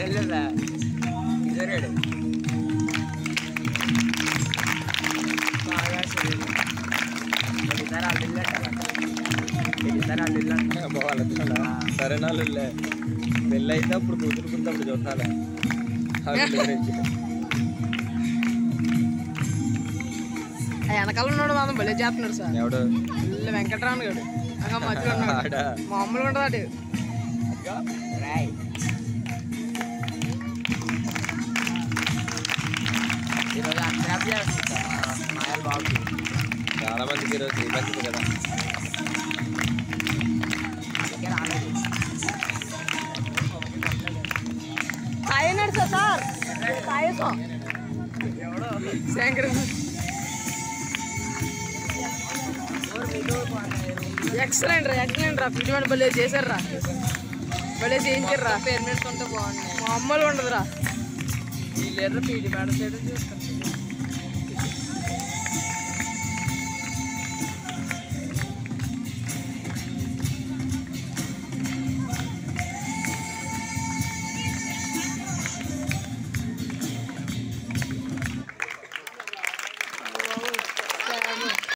వెళ్ళరా ఇదరాడు బాగా సరే ఎన్నిసార్లు అల్లు ఎన్నిసార్లు అల్లు పోవాలి సరేనా లే పెళ్ళి అయితే అప్పుడు కూతురుకుంటే అప్పుడు చూడాలి ఆ వెనకాల ఉన్నాడు మాత్రం భలే చేస్తున్నాడు సార్ ఎవడు ఇల్లు వెంకటరామన్ గారు ఇంకా మధ్యలో ఉన్నాడు ఆడా మామూలుగా ఉంటుంది అటు రాయ్ ఈరోజు అట్రాప్ చేస్తా మాయల్ బాబు చాలా మందికి ఈరోజు శ్రీమంతికి కదా అందుకే రాలేదు తాగినాడు సార్ సార్ తాగేసాం శంకర్ ఎక్సలెంట్ రా ఎక్సలెంట్ రా పిచ్చివాడు భలే చేశారు రా భలే చేయించారు రా పేరు ఉంటే బాగున్నాయి మామూలుగా ఉండదు రా వీళ్ళు పీడి మేడం చేయడం చూస్తాను